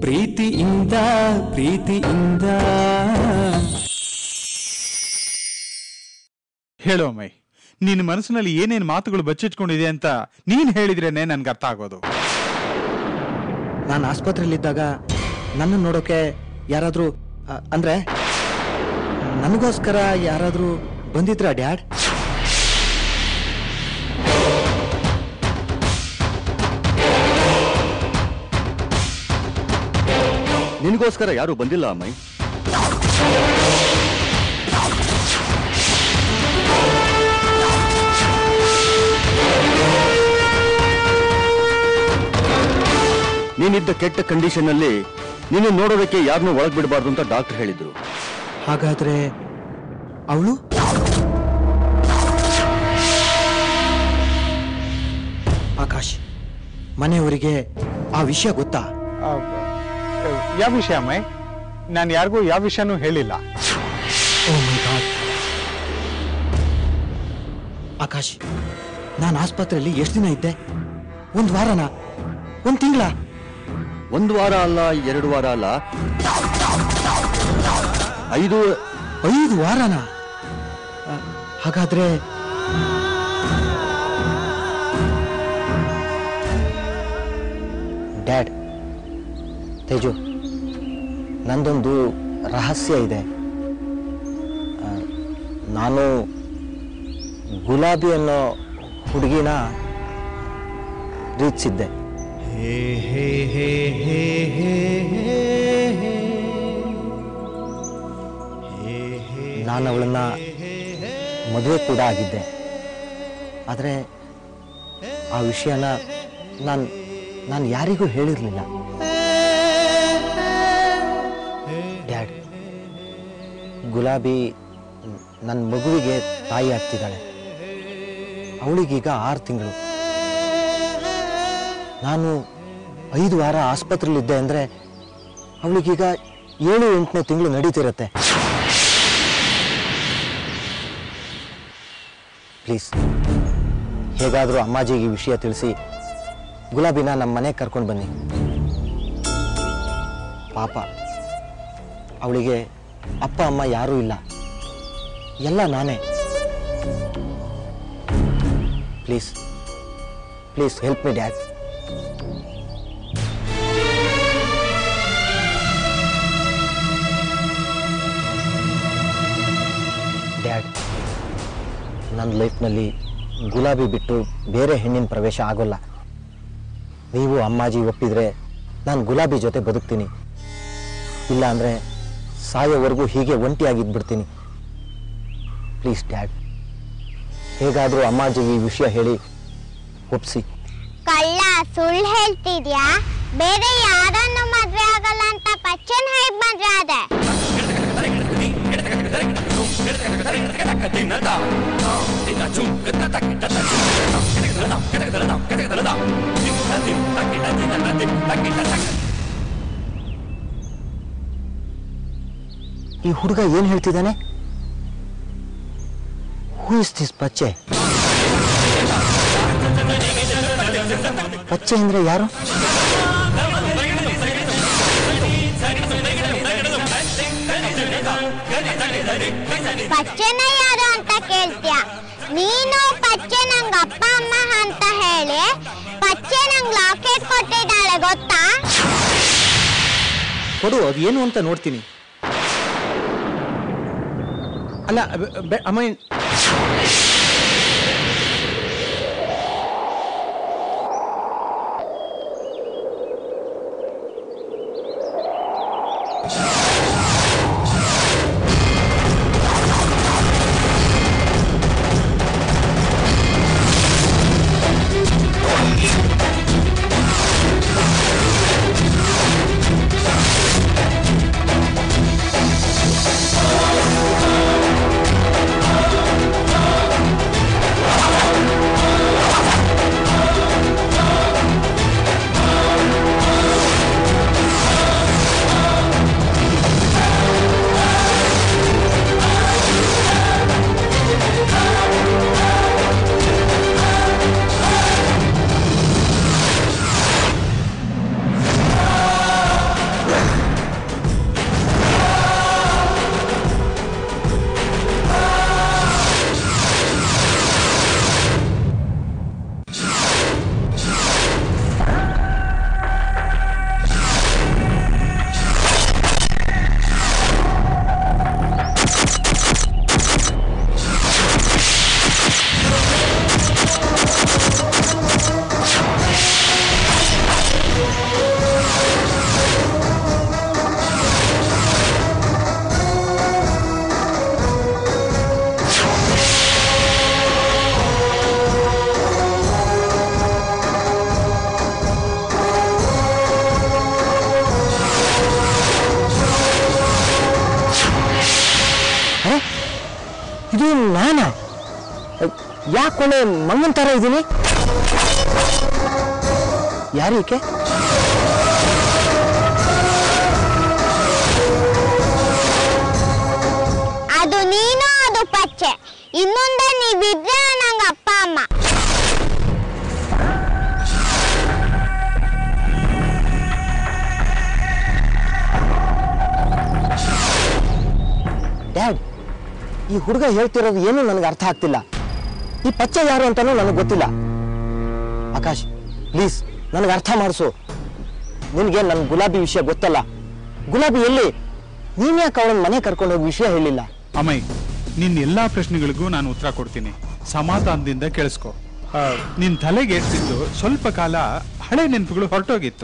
ಪ್ರೀತಿಯಿಂದ ಪ್ರೀತಿಯಿಂದ ಹೇಳು ಅಮ್ಮಯ್ ನಿನ್ನ ಮನಸ್ಸಿನಲ್ಲಿ ಏನೇನು ಮಾತುಗಳು ಬಚ್ಚಿಟ್ಕೊಂಡಿದೆ ಅಂತ ನೀನ್ ಹೇಳಿದ್ರೇನೆ ನನ್ಗೆ ಅರ್ಥ ಆಗೋದು ನಾನು ಆಸ್ಪತ್ರೆಯಲ್ಲಿದ್ದಾಗ ನನ್ನ ನೋಡೋಕೆ ಯಾರಾದರೂ ಅಂದರೆ ನನಗೋಸ್ಕರ ಯಾರಾದರೂ ಬಂದಿದ್ರಾ ಡ್ಯಾಡ್ ನಿನಗೋಸ್ಕರ ಯಾರು ಬಂದಿಲ್ಲ ಅಮ್ಮಯ್ ನೀನಿದ್ದ ಕೆಟ್ಟ ಕಂಡೀಷನ್ ಅಲ್ಲಿ ನೀನು ನೋಡೋದಕ್ಕೆ ಯಾರನ್ನೂ ಒಳಗ್ ಬಿಡಬಾರ್ದು ಅಂತ ಡಾಕ್ಟರ್ ಹೇಳಿದ್ರು ಹಾಗಾದರೆ ಅವಳು ಆಕಾಶ್ ಮನೆಯವರಿಗೆ ಆ ವಿಷಯ ಗೊತ್ತಾ ಯಾವ ವಿಷಯ ಅಮ್ಮಯ್ ನಾನು ಯಾರಿಗೂ ಯಾವ ವಿಷಯನೂ ಹೇಳಿಲ್ಲ ಓ ಮೈ ಗಾಡ್ ಆಕಾಶ್ ನಾನು ಆಸ್ಪತ್ರೆಯಲ್ಲಿ ಎಷ್ಟು ದಿನ ಇದ್ದೆ ಒಂದು ವಾರನ ಒಂದು ತಿಂಗಳ ಒಂದು ವಾರ ಅಲ್ಲ ಎರಡು ವಾರ ಅಲ್ಲ ಐದು ಐದು ವಾರನ ಆ, ಹಾಗಾದ್ರೆ ಡ್ಯಾಡ್ ತೇಜು ನಂದೊಂದು ರಹಸ್ಯ ಇದೆ ಆ, ನಾನು ಗುಲಾಬಿ ಅನ್ನೋ ಹುಡುಗಿನ ಪ್ರೀತಿಸಿದ್ದೆ ನಾನು ಅವಳನ್ನ ಮದುವೆ ಕೂಡ ಆಗಿದ್ದೆ ಆದರೆ ಆ ವಿಷಯನ ನಾನು ನಾನು ಯಾರಿಗೂ ಹೇಳಿರಲಿಲ್ಲ ಡ್ಯಾಡ್ ಗುಲಾಬಿ ನನ್ನ ಮಗುವಿಗೆ ತಾಯಿ ಆಗ್ತಿದ್ದಾಳೆ ಅವಳಿಗೀಗ ಆರು ತಿಂಗಳು ನಾನು ಐದು ವಾರ ಆಸ್ಪತ್ರೆಯಲ್ಲಿದ್ದೆ ಅಂದರೆ ಅವಳಿಗೀಗ ಏಳು ಎಂಟನೇ ತಿಂಗಳು ನಡೀತಿರುತ್ತೆ ಪ್ಲೀಸ್ ಹೇಗಾದರೂ ಅಮ್ಮಾಜಿಗೆ ಈ ವಿಷಯ ತಿಳಿಸಿ ಗುಲಾಬಿನ ನಮ್ಮ ಮನೆಗೆ ಕರ್ಕೊಂಡು ಬನ್ನಿ ಪಾಪ ಅವಳಿಗೆ ಅಪ್ಪ ಅಮ್ಮ ಯಾರೂ ಇಲ್ಲ ಎಲ್ಲ ನಾನೇ please please help me dad dad ನನ್ನ ಲೈಫ್ನಲ್ಲಿ ಗುಲಾಬಿ ಬಿಟ್ಟು ಬೇರೆ ಹೆಣ್ಣಿನ ಪ್ರವೇಶ ಆಗೋಲ್ಲ ನೀವು ಅಮ್ಮಾಜಿ ಒಪ್ಪಿದ್ರೆ ನಾನು ಗುಲಾಬಿ ಜೊತೆ ಬದುಕ್ತೀನಿ ಇಲ್ಲ ಅಂದರೆ ಸಾಯೋವರೆಗೂ ಹೀಗೆ ಒಂಟಿಯಾಗಿದ್ಬಿಡ್ತೀನಿ ಪ್ಲೀಸ್ ಡ್ಯಾಡ್ ಹೇಗಾದರೂ ಅಮ್ಮಾಜಿಗೆ ಈ ವಿಷಯ ಹೇಳಿ ಒಪ್ಸಿ ಕಳ್ಳ ಸುಳ್ಳು ಹೇಳ್ತಿದ್ಯಾ ಬೇರೆ ಯಾರನ್ನು ಮದ್ವೆ ಆಗಲ್ಲ ಅಂತ ಪಚ್ಚನ್ ಹೇಗ್ ಮದ್ವೆ ಆದೆ ಈ ಹುಡುಗ ಏನು ಹೇಳ್ತಿದ್ದಾನೆ ಹೂ ಇಸ್ ದಿಸ್ ಪಚ್ಚೆ ಪಚ್ಚೆ ಅಂದ್ರೆ ಯಾರು ಪಚ್ಚನ ಯಾರು ಅಂತ ಕೇಳ್ತೀಯ ನೀನು ಪಚ್ಚೆ ನಂಗ್ ಅಪ್ಪ ಅಮ್ಮ ಅಂತ ಹೇಳಿ ಪಚ್ಚೆ ನಂಗ್ ಲಾಕೆಟ್ ಕೊಟ್ಟಿದ್ದಾಳೆ ಗೊತ್ತಾ ಕೊಡು ಅದು ಏನು ಅಂತ ನೋಡ್ತೀನಿ ಅಲ್ಲ ಬೆ- ಬೆ- ಅಮ್ಮ ಯಾಕೆ ಮಂಗನ್ ತರ ಇದ್ದೀನಿ ಯಾರೀಕೆ ಅದು ನೀನು ಅದು ಪಚ್ಚೆ ಇನ್ನೊಂದ ನೀವಿದ್ರೆ ನಂಗೆ ಅಪ್ಪ ಅಮ್ಮ ಡ್ಯಾಡ್ ಈ ಹುಡುಗ ಹೇಳ್ತಿರೋದು ಏನು ನನಗೆ ಅರ್ಥ ಆಗ್ತಿಲ್ಲ ಈ ಪಚ್ಚೆ ಯಾರು ಅಂತಾನೂ ನನಗೆ ಗೊತ್ತಿಲ್ಲ ಆಕಾಶ್ ಪ್ಲೀಸ್ ನನಗೆ ಅರ್ಥ ಮಾಡಿಸು ನಿನಗೆ ನನ್ನ ಗುಲಾಬಿ ವಿಷಯ ಗೊತ್ತಲ್ಲ ಗುಲಾಬಿ ಎಲ್ಲಿ ನೀನ್ ಯಾಕೆ ಅವಳನ್ನ ಮನೆ ಕರ್ಕೊಂಡು ಹೋಗಿ ವಿಷಯ ಹೇಳಿಲ್ಲ ಅಮಯ್ ನಿನ್ನ ಎಲ್ಲಾ ಪ್ರಶ್ನೆಗಳಿಗೂ ನಾನು ಉತ್ತರ ಕೊಡ್ತೀನಿ ಸಮಾಧಾನದಿಂದ ಕೇಳಿಸ್ಕೊ ಆ, ನಿನ್ ತಲೆಗೆ ಏರ್ಸಿದ್ದು ಸ್ವಲ್ಪ ಕಾಲ ಹಳೆ ನೆನಪುಗಳು ಹೊರಟೋಗಿತ್ತು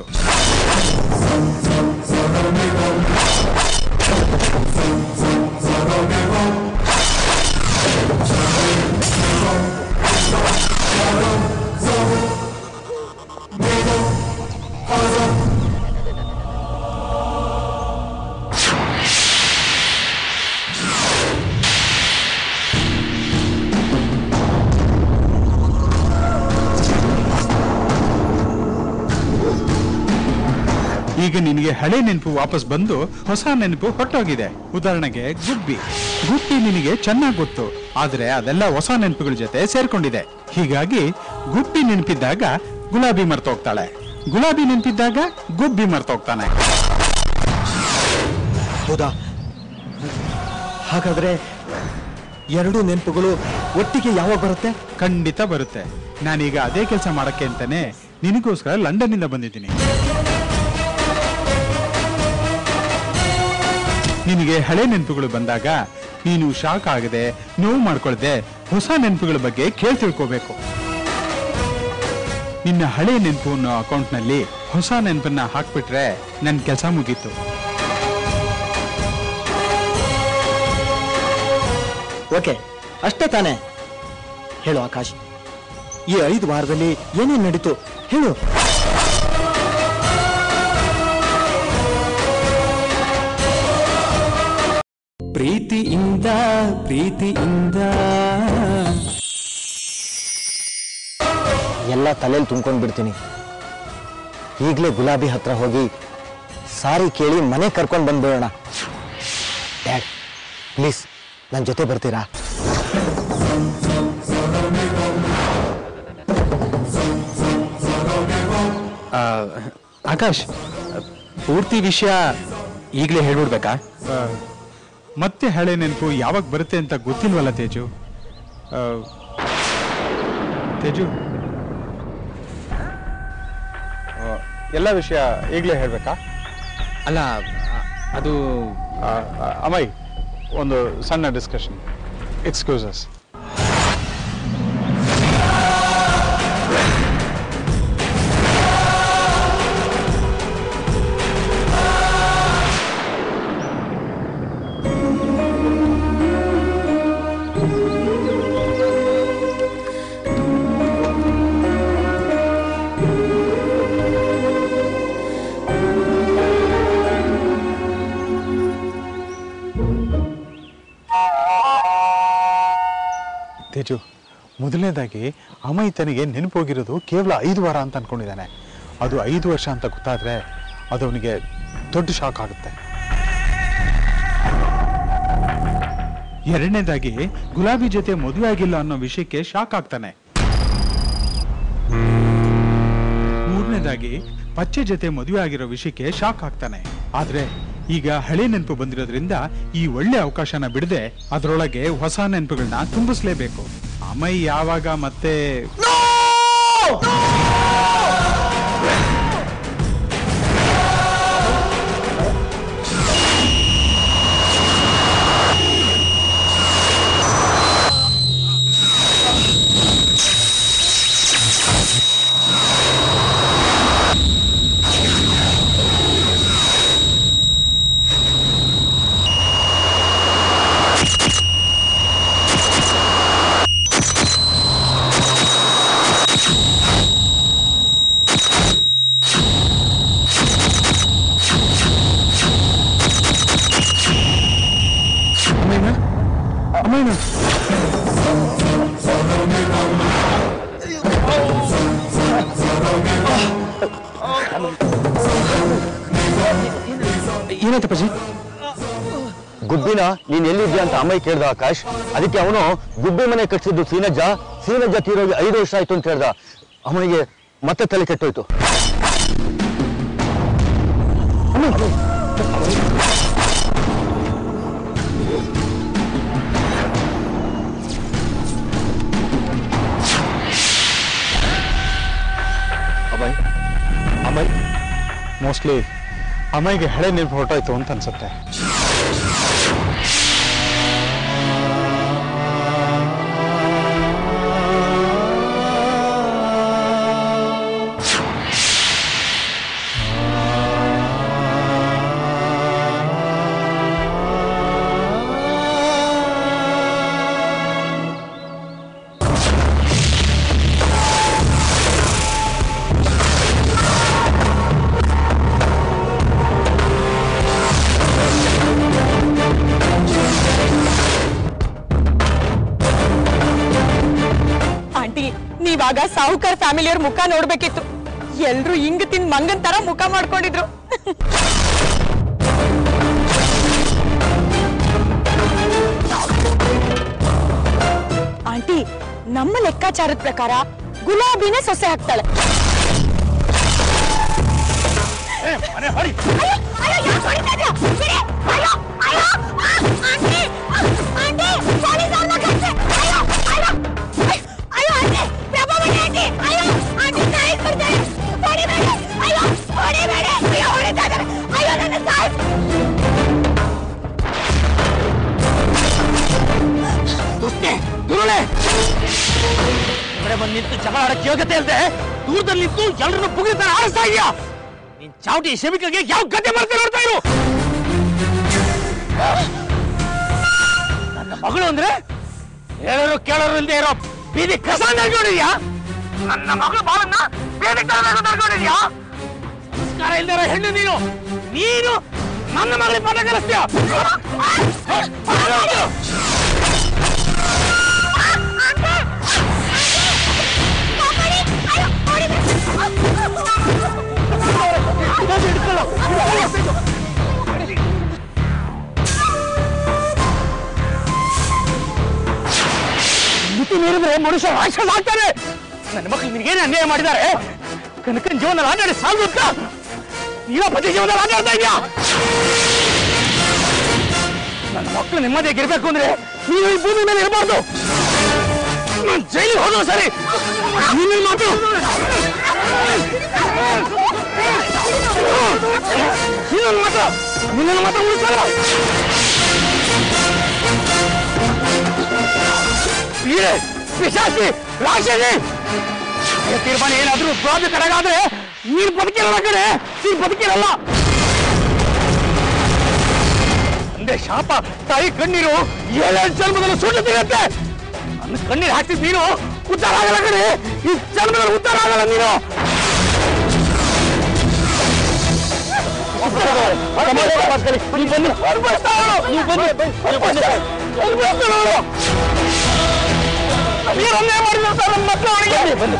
ಈಗ ನಿನಗೆ ಹಳೆ ನೆನಪು ವಾಪಸ್ ಬಂದು ಹೊಸ ನೆನಪು ಹೊರಟೋಗಿದೆ ಉದಾಹರಣೆಗೆ ಗುಬ್ಬಿ ಗುಬ್ಬಿ ನಿನಗೆ ಚೆನ್ನಾಗಿ ಗೊತ್ತು ಆದ್ರೆ ಅದೆಲ್ಲ ಹೊಸ ನೆನಪುಗಳ ಜೊತೆ ಸೇರ್ಕೊಂಡಿದೆ ಹೀಗಾಗಿ ಗುಬ್ಬಿ ನೆನಪಿದ್ದಾಗ ಗುಲಾಬಿ ಮರ್ತೋಗ್ತಾಳೆ ಗುಲಾಬಿ ನೆನಪಿದ್ದಾಗ ಗುಬ್ಬಿ ಮರ್ತೋಗ್ತಾನೆ ಹೌದಾ ಹಾಗಾದ್ರೆ ಎರಡು ನೆನಪುಗಳು ಒಟ್ಟಿಗೆ ಯಾವಾಗ ಬರುತ್ತೆ ಖಂಡಿತ ಬರುತ್ತೆ ನಾನೀಗ ಅದೇ ಕೆಲಸ ಮಾಡಕ್ಕೆ ಅಂತಾನೆ ನಿನಗೋಸ್ಕರ ಲಂಡನ್ ಇಂದ ಬಂದಿದ್ದೀನಿ ನಿನಗೆ ಹಳೆ ನೆನಪುಗಳು ಬಂದಾಗ ನೀನು ಶಾಕ್ ಆಗದೆ ನೋವು ಮಾಡ್ಕೊಳ್ದೆ ಹೊಸ ನೆನಪುಗಳ ಬಗ್ಗೆ ಕೇಳಿ ತಿಳ್ಕೋಬೇಕು ನಿನ್ನ ಹಳೆ ನೆನಪು ಅನ್ನೋ ಅಕೌಂಟ್ನಲ್ಲಿ ಹೊಸ ನೆನಪನ್ನ ಹಾಕ್ಬಿಟ್ರೆ ನನ್ನ ಕೆಲಸ ಮುಗೀತು ಓಕೆ ಅಷ್ಟೇ ತಾನೇ ಹೇಳು ಆಕಾಶ್ ಈ ಐದು ವಾರದಲ್ಲಿ ಏನೇನ್ ನಡೀತು ಹೇಳು ಪ್ರೀತಿಯಿಂದ ಪ್ರೀತಿಯಿಂದ ಎಲ್ಲ ತಲೆಯಲ್ಲಿ ತುಂಬ್ಕೊಂಡು ಬಿಡ್ತೀನಿ ಈಗಲೇ ಗುಲಾಬಿ ಹತ್ರ ಹೋಗಿ ಸಾರಿ ಕೇಳಿ ಮನೆ ಕರ್ಕೊಂಡು ಬಂದ್ಬಿಡೋಣ ಡ್ಯಾಡ್ ಪ್ಲೀಸ್ ನನ್ನ ಜೊತೆ ಬರ್ತೀರಾ ಆಕಾಶ್ ಪೂರ್ತಿ ವಿಷಯ ಈಗಲೇ ಹೇಳ್ಬಿಡ್ಬೇಕಾ ಆ, ಮತ್ತೆ ಹಳೆ ನೆನಪು ಯಾವಾಗ ಬರುತ್ತೆ ಅಂತ ಗೊತ್ತಿಲ್ವಲ್ಲ ತೇಜು ಆ, ತೇಜು ಆ, ಎಲ್ಲ ವಿಷಯ ಈಗಲೇ ಹೇಳ್ಬೇಕಾ ಅಲ್ಲ ಅದು ಆ, ಆ, ಅಮಯ್ ಒಂದು ಸಣ್ಣ ಡಿಸ್ಕಷನ್ ಎಕ್ಸ್ಕ್ಯೂಸಸ್ ತೇಜು ಮೊದಲನೇದಾಗಿ ಅಮಯ್ ತನಗೆ ನೆನಪೋಗಿರೋದು ಕೇವಲ ಐದು ವಾರ ಅಂತ ಅನ್ಕೊಂಡಿದ್ದಾನೆ ಅದು ಐದು ವರ್ಷ ಅಂತ ಗೊತ್ತಾದ್ರೆ ಅದು ಅವನಿಗೆ ದೊಡ್ಡ ಶಾಕ್ ಆಗುತ್ತೆ ಎರಡನೇದಾಗಿ ಗುಲಾಬಿ ಜೊತೆ ಮದುವೆ ಆಗಿಲ್ಲ ಅನ್ನೋ ವಿಷಯಕ್ಕೆ ಶಾಕ್ ಆಗ್ತಾನೆ ಮೂರನೇದಾಗಿ ಪಚ್ಚೆ ಜೊತೆ ಮದುವೆ ಆಗಿರೋ ವಿಷಯಕ್ಕೆ ಶಾಕ್ ಆಗ್ತಾನೆ ಆದ್ರೆ ಈಗ ಹಳೆ ನೆನಪು ಬಂದಿರೋದ್ರಿಂದ ಈ ಒಳ್ಳೆ ಅವಕಾಶನ ಬಿಡದೆ ಅದರೊಳಗೆ ಹೊಸ ನೆನಪುಗಳನ್ನ ತುಂಬಿಸ್ಲೇಬೇಕು ಅಮಯ್ ಯಾವಾಗ ಮತ್ತೆ ಅಮಯ್ನ ಅಮಯ್ನ ಏನಾಯ್ತಪ್ಪಾಜಿ ಗುಬ್ಬಿನ ನೀನ್ ಎಲ್ಲಿದ್ಯಾ ಅಂತ ಅಮ್ಮಯ್ಯ ಕೇಳ್ದ ಆಕಾಶ್ ಅದಕ್ಕೆ ಅವನು ಗುಬ್ಬಿ ಮನೆ ಕಟ್ಸಿದ್ದು ಸೀನಜ್ಜ ಸೀನಜ್ಜ ತೀರೋಗಿ ಐದು ವರ್ಷ ಆಯ್ತು ಅಂತ ಹೇಳ್ದ ಅಮ್ಮನಿಗೆ ಮತ್ತೆ ತಲೆ ಕೆಟ್ಟೋಯ್ತು ಅಮ್ಮಯ್ ಅಮ್ಮಯ್ ಮೋಸ್ಟ್ಲಿ ಅಮ್ಮಗೆ ಹಳೆ ನೆನಪು ಹೊರಟೋಯ್ತು ಅಂತ ಅನ್ಸುತ್ತೆ ಆಂಟಿ ನೀವಾಗ ಸಾಹುಕಾರ್ ಫ್ಯಾಮಿಲಿಯವ್ರ ಮುಖ ನೋಡ್ಬೇಕಿತ್ತು ಎಲ್ರು ಹಿಂಗ್ ತಿಂದ್ ಮಂಗನ್ ತರ ಮುಖ ಮಾಡ್ಕೊಂಡಿದ್ರು ಆಂಟಿ ನಮ್ಮ ಲೆಕ್ಕಾಚಾರದ ಪ್ರಕಾರ ಗುಲಾಬಿನೇ ಸೊಸೆ ಹಾಕ್ತಾಳೆ ಅಯ್ಯೋ, ಅಯ್ಯೋ, ಯಾಕ್ ಹೊಡಿತಾ ಇದ್ಯಾ? ಬಿಡಿ, ಅಯ್ಯೋ, ಅಯ್ಯೋ, ಆ, ಆಂಟಿ, ಆ, ಆಂಟಿ, ಪೊಲೀಸ್ ಅವ್ರನ್ನ ಕರ್ಸಿ. ಅಯ್ಯೋ, ಅಯ್ಯೋ, ಅಯ್ಯೋ, ಅಯ್ಯೋ, ಆಂಟಿ, ಪ್ರಭಾ ಬನ್ನಿ, ಆಂಟಿ, ಅಯ್ಯೋ, ಆಂಟಿ, ಸಾಯಿಸ್ ಬಿಡ್ತಾರೆ. ಹೊಡಿಬೇಡಿ, ಅಯ್ಯೋ, ಹೊಡಿಬೇಡಿ, ಅಯ್ಯೋ, ಹೊಡಿತಾ ಇದ್ದಾರೆ. ಅಯ್ಯೋ, ನನ್ನ ಸಾಯಿಸ್ ಕಡೆ ಬಂದು ನಿಂತು ಜಗಳ ಆಡಕ್ಕೆ ಯೋಗ್ಯತೆ ಇಲ್ಲದೆ ದೂರದಲ್ಲಿ ನಿಂತು ಎಲ್ಲರನ್ನು ಪುಗಿತಾರೆ ಆಡಿಸ್ತಾ ಇದೆಯಾ ನಿನ್ ಚಾವಟಿ ಶಮಿಕಗೆ ಯಾವ ಗದ್ದೆ ಬರ್ತಾರೆ ನೋಡ್ತಾ ಇರು ನನ್ನ ಮಗಳು ಅಂದ್ರೆ ಹೇಳೋರು ಕೇಳೋರು ಇಲ್ಲದೆ ಇರೋ ಬೀದಿ ಕಸ ನಡ್ಕೊಂಡಿದ್ಯಾ ನನ್ನ ಮಗಳು ಬಾಳನ್ನ ಬೇರೆ ನಡ್ಕೊಂಡಿದ್ಯಾ ಸಂಸ್ಕಾರ ಇಲ್ಲದೆ ಇರೋ ಹೆಣ್ಣು ನೀನು ನೀನು ನನ್ನ ಮಗಳಿಗೆ ಪಾಠ ಕಲಿಸ್ತೀಯ ಮಿತಿ ಮೀರಿದ್ರೆ ಮನುಷ್ಯ ರಾಕ್ಷಸ ಆಗ್ತಾರೆ ನನ್ನ ಮಕ್ಕಳು ನಿನಗೇನು ಅನ್ಯಾಯ ಮಾಡಿದ್ದಾರೆ ಕನಕನ ಜೀವನದಲ್ಲಿ ಆಟಾಡಿ ಸಾಲ್ದು ಅಂತ ನೀವ ಪತಿ ಜೀವನದಲ್ಲಿ ಆಟಾಡ್ತಾ ಇದೆಯಾ ನನ್ನ ಮಕ್ಕಳು ನೆಮ್ಮದಿಯಾಗಿರ್ಬೇಕು ಅಂದ್ರೆ ನೀವು ಈ ಭೂಮಿ ಮೇಲೆ ಇರಬಾರ್ದು ನಾನು ಜೈಲಿಗೆ ಹೋದ್ರು ಸರಿ ನಿನ್ನ ಮಾತು ನಿನ್ನ ಮಾತು ನಿನ್ನ ಮಾತು ಉಳಿಸಲ್ಲ ವೀರೆ ಪಿಶಾಚಿ ರಾಕ್ಷಸಿ ಈ ತೀರ್ಮಾನ ಏನಾದ್ರೂ ಪ್ರಾಜ ಕಡೆಗಾದ್ರೆ ನೀನು ಬದುಕಿರಲ್ಲ ಕಡೆ ನೀನು ಬದುಕಿರಲ್ಲ ತಂದೆ ಶಾಪ ತಾಯಿ ಕಣ್ಣೀರು ಏಳೇಳು ಜನ್ಮದಲ್ಲಿ ಸುಳ್ಳು ತಿರುತ್ತೆ ನನ್ನ ಕಣ್ಣೀರು ಹಾಕ್ತಿದ್ ನೀನು ಉದ್ಧಾರ ಆಗಲ್ಲ ಕಡೆ ಈ ಜನ್ಮದಲ್ಲಿ ಉದ್ಧಾರ ಆಗಲ್ಲ ನೀನು ನೀವು ಬನ್ನಿ ಅನುಭವಿಸ್ತಾ ಇರು. ನೀವು ಬನ್ನಿ ಅನುಭವಿಸ್ತಾ ಇರು. ಅನುಭವಿಸ್ತಾ ಇರು. ನೀನು ಅನ್ಯಾಯ ಮಾಡಿದ್ರು ಸರ್ ನಮ್ಮ ಮಕ್ಕಳು ಅವರಿಗೆ ಬನ್ನಿ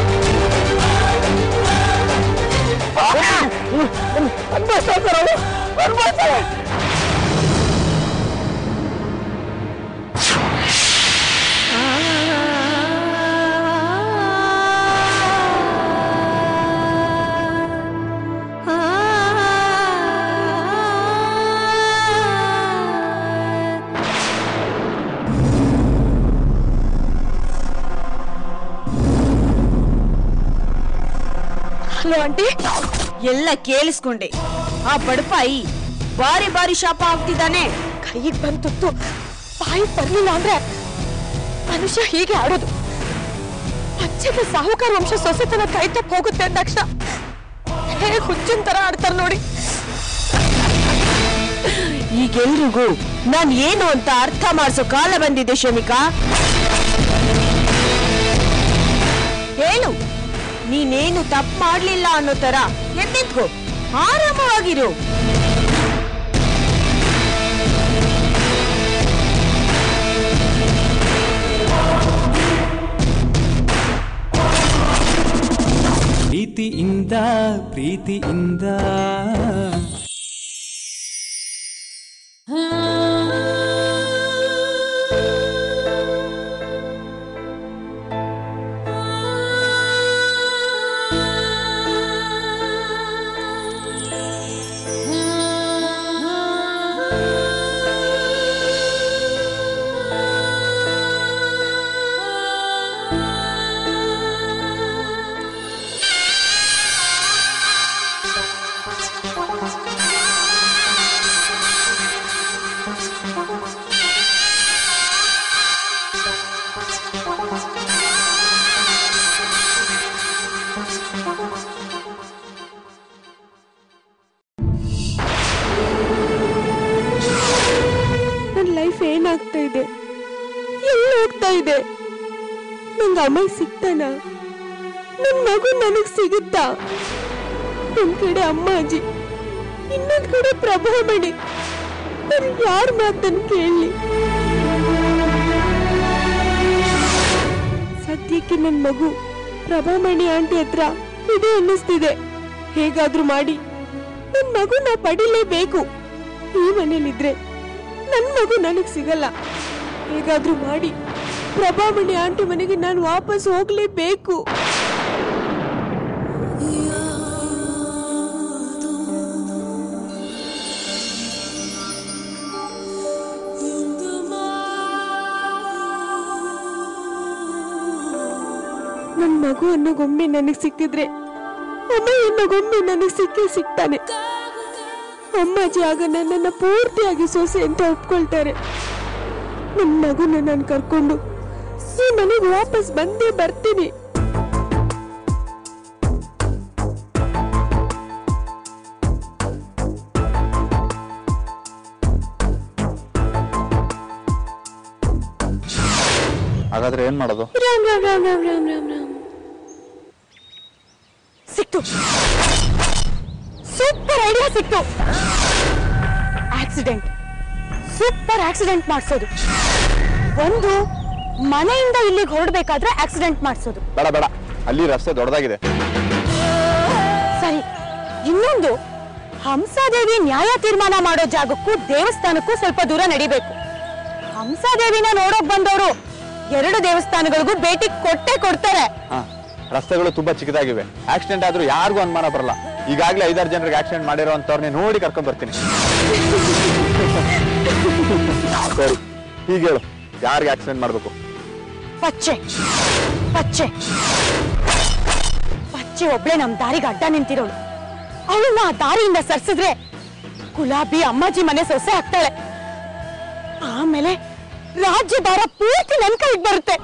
ಅನುಭವಿಸ್ತಾರೆ ಸರ್ ಅವರು ಅನುಭವಿಸ್ತಾರೆ ಹಲೋ ಆಂಟಿ ಎಲ್ಲ ಕೇಳಿಸ್ಕೊಂಡೆ ಆ ಬಡಪಾಯಿ ಬಾರಿ ಬಾರಿ ಶಾಪ ಆಗ್ತಿದ್ದಾನೆ ಕೈಗೆ ಬಂದ್ ತುತ್ತು ಬಾಯಿ ಬರ್ಲಿಲ್ಲ ಅಂದ್ರೆ ಮನುಷ್ಯ ಹೀಗೆ ಆಡೋದು ಅಚ್ಚಗೆ ಸಾಹುಕಾರ ವಂಶ ಸೊಸೆತನ ಕೈ ತಪ್ಪ ಹೋಗುತ್ತೆ ಅಂದ ತಕ್ಷಣ ಹೇಗೆ ಹುಚ್ಚಿನ ತರ ಆಡ್ತಾರೆ ನೋಡಿ ಈಗೆಲ್ರಿಗೂ ನಾನ್ ಏನು ಅಂತ ಅರ್ಥ ಮಾಡಿಸೋ ಕಾಲ ಬಂದಿದೆ ಶಮಿಕಾ ಹೇಳು ನೀನೇನು ತಪ್ಪು ಮಾಡ್ಲಿಲ್ಲ ಅನ್ನೋ ತರ ಎದ್ದಿದ್ಕೋ ಆರಾಮವಾಗಿರು ಪ್ರೀತಿಯಿಂದ ಪ್ರೀತಿಯಿಂದ ನನ್ನ ಲೈಫ್ ಏನಾಗ್ತಾ ಇದೆ ಎಲ್ಲಿ ಹೋಗ್ತಾ ಇದೆ ನಂಗೆ ಅಮ್ಮ ಸಿಗ್ತಾನ ನನ್ ಮಗು ನನಗ್ ಸಿಗುತ್ತಾ ಒಂದ್ ಕಡೆ ಅಮ್ಮ ಅಜ್ಜಿ ಇನ್ನೊಂದ್ ಕಡೆ ಪ್ರಭಾಮಣಿ ನನ್ ಯಾರ ಮಾತನ್ನ ಕೇಳಲಿ ಸದ್ಯಕ್ಕೆ ನನ್ ಮಗು ಪ್ರಭಾಮಣಿ ಆಂಟಿ ಹತ್ರ ಇದೆ ಅನ್ನಿಸ್ತಿದೆ ಹೇಗಾದ್ರೂ ಮಾಡಿ ನನ್ ಮಗು ನಾ ಪಡಿಲೇಬೇಕು ಈ ಮನೇಲಿದ್ರೆ ನನ್ ಮಗು ನನಗ್ ಸಿಗಲ್ಲ ಹೇಗಾದ್ರೂ ಮಾಡಿ ಪ್ರಭಾಮಣಿ ಆಂಟಿ ಮನೆಗೆ ನಾನು ವಾಪಸ್ ಹೋಗ್ಲೇಬೇಕು ನನ್ ಮಗು ಅನ್ನೋ ಗೊಂಬೆ ನನಗ್ ಸಿಕ್ಕಿದ್ರೆ ಅಮ್ಮ ಅನ್ನೋ ಗೊಂಬೆ ನನಗ್ ಸಿಕ್ಕೇ ಸಿಗ್ತಾನೆ ಅಮ್ಮಾಜಿ ಆಗ ನನ್ನನ್ನ ಪೂರ್ತಿಯಾಗಿ ಸೊಸೆ ಅಂತ ಒಪ್ಕೊಳ್ತಾರೆ ನನ್ನ ಮಗುನ ನಾನು ಕರ್ಕೊಂಡು ಈ ಮನೆಗೆ ವಾಪಸ್ ಬಂದೇ ಬರ್ತೀನಿ ಹಾಗಾದ್ರೆ ಏನ್ ಮಾಡೋದು ರಾಮ್ ರಾಮ್ ರಾಮ್ ರಾಮ್ ರಾಮ್ ರಾಮ್ ರಾಮ್ ಸಿಕ್ತು ಸೂಪರ್ ಐಡಿಯಾ ಸಿಕ್ತು ಆಕ್ಸಿಡೆಂಟ್ ಸೂಪರ್ ಆಕ್ಸಿಡೆಂಟ್ ಮಾಡಿಸೋದು ಒಂದು ಮನೆಯಿಂದ ಇಲ್ಲಿಗೆ ಹೊರಡ್ಬೇಕಾದ್ರೆ ಆಕ್ಸಿಡೆಂಟ್ ಮಾಡಿಸೋದು ಬೇಡ ಬೇಡ ಅಲ್ಲಿ ರಸ್ತೆ ದೊಡ್ಡದಾಗಿದೆ ಸರಿ ಇನ್ನೊಂದು ಹಂಸಾದೇವಿ ನ್ಯಾಯ ತೀರ್ಮಾನ ಮಾಡೋ ಜಾಗಕ್ಕೂ ದೇವಸ್ಥಾನಕ್ಕೂ ಸ್ವಲ್ಪ ದೂರ ನಡಿಬೇಕು ಹಂಸಾದೇವಿನ ನೋಡೋಕ್ ಬಂದವರು ಎರಡು ದೇವಸ್ಥಾನಗಳಿಗೂ ಭೇಟಿ ಕೊಟ್ಟೆ ಕೊಡ್ತಾರೆ ಹಾ ರಸ್ತೆಗಳು ತುಂಬಾ ಚಿಕ್ಕದಾಗಿವೆ ಆಕ್ಸಿಡೆಂಟ್ ಆದ್ರೂ ಯಾರಿಗೂ ಅನುಮಾನ ಬರಲ್ಲ ಈಗಾಗಲೇ ಐದಾರು ಜನರಿಗೆ ಆಕ್ಸಿಡೆಂಟ್ ಮಾಡಿರೋ ಅಂತವ್ರನ್ನೇ ನೋಡಿ ಕರ್ಕೊಂಡ್ ಬರ್ತೀನಿ ಸರಿ ಹೀಗೆ ಹೇಳು ಯಾರಿಗೆ ಆಕ್ಸಿಡೆಂಟ್ ಮಾಡ್ಬೇಕು ಪಚ್ಚೆ ಪಚ್ಚೆ ಪಚ್ಚೆ ಒಬ್ಳೆ ನಮ್ ದಾರಿಗೆ ಅಡ್ಡ ನಿಂತಿರೋಳು ಅವಳನ್ನ ಆ ದಾರಿಯಿಂದ ಸರ್ಸಿದ್ರೆ ಗುಲಾಬಿ ಅಮ್ಮಾಜಿ ಮನೆ ಸೊಸೆ ಆಗ್ತಾಳೆ ಆಮೇಲೆ ರಾಜ್ಯ ಭಾರ ಪೂರ್ತಿ ನನ್ ಕೈಗೆ ಬರುತ್ತೆ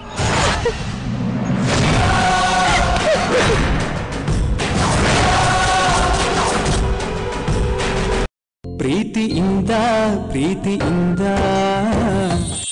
ಪ್ರೀತಿಯಿಂದ ಪ್ರೀತಿಯಿಂದ